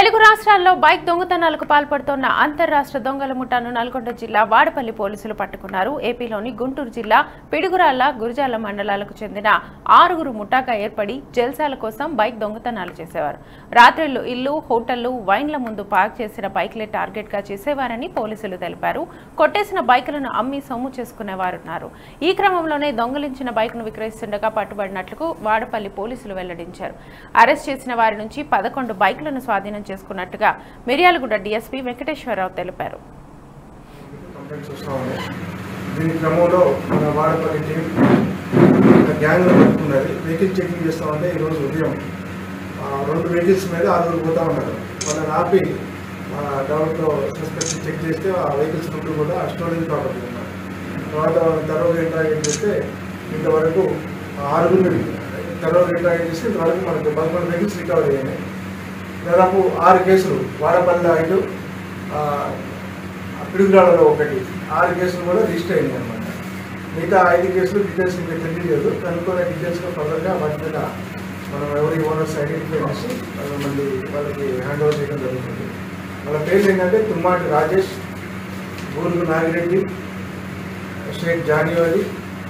తెలుగు రాష్ట్రాల్లో బైక్ దొంగతనాలకు పాల్పడుతోన్న అంతర్రాష్ట్ర దొంగల ముఠాను నల్గొండ జిల్లా వాడపల్లి పోలీసులు పట్టుకున్నారు ఏపీలోని గుంటూరు జిల్లా పిడుగురాళ్ల గురజాల మండలాలకు చెందిన ఆరుగురు ముఠాగా ఏర్పడి జల్సాల కోసం బైక్ దొంగతనాలు చేసేవారు రాత్రిళ్లు ఇల్లు హోటళ్లు వైన్ల ముందు పార్క్ చేసిన బైక్లే టార్గెట్ గా చేసేవారని పోలీసులు తెలిపారు కొట్టేసిన బైకులను అమ్మి సొమ్ము చేసుకునేవారున్నారు ఈ క్రమంలోనే దొంగలించిన బైక్ను విక్రయిస్తుండగా పట్టుబడినట్లు వాడపల్లి పోలీసులు వెల్లడించారు అరెస్ట్ చేసిన వారి నుంచి పదకొండు బైకులను స్వాధీనం చేసుకున్నట్టుగా మిర్యాలగూడ డీఎస్పీ వెంకటేశ్వరరావు తెలిపారు కంప్లైంట్స్ వస్తూ ఉన్నాయి దీని క్రమంలో మన వాడపల్లి టీం ఒక గ్యాంగ్ పట్టుకున్నది వెహికల్ చెకింగ్ చేస్తూ ఉంటే ఈరోజు ఉదయం ఆ, రెండు వెహికల్స్ మీద ఆరుగురు పోతా ఉన్నారు వాళ్ళని ఆపి డౌన్తో సస్పెక్ట్ చెక్ చేస్తే ఆ వెహికల్స్ ముందు కూడా స్టోరేజ్ ప్రాపర్టీ ఉన్నారు తర్వాత తర్వాత ఇంట్రాగేట్ చేస్తే ఇంతవరకు ఆరుగురు తర్వాత ఇంట్రాగేట్ చేస్తే ఇంతవరకు మనకు పదకొండు వెహికల్స్ రికవర్ అయ్యాయి దాదాపు ఆరు కేసులు వాడపల్లి ఐదు పిడుగురాళ్ళలో ఒకటి ఆరు కేసులు కూడా రిజిస్టర్ అయింది అనమాట మిగతా ఐదు కేసులు డీటెయిల్స్ ఇంకా తెలియలేదు కనుక్కునే డీటెయిల్స్గా ఫర్దర్గా వాటి మీద మనం ఎవరి ఓనర్స్ ఐడెంటిఫై చేసి వాళ్ళ మళ్ళీ వాళ్ళకి హ్యాండ్ ఓవర్ చేయడం జరుగుతుంది వాళ్ళ పేర్లు ఏంటంటే Tummati Rajesh Burugu Nagireddy Sheikh Janivari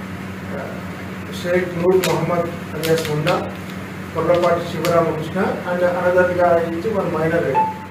Sheikh Noor Mohammed alias Munda Korrapati Sivaramakrishna and another గా ఇచ్చి మన మైనర్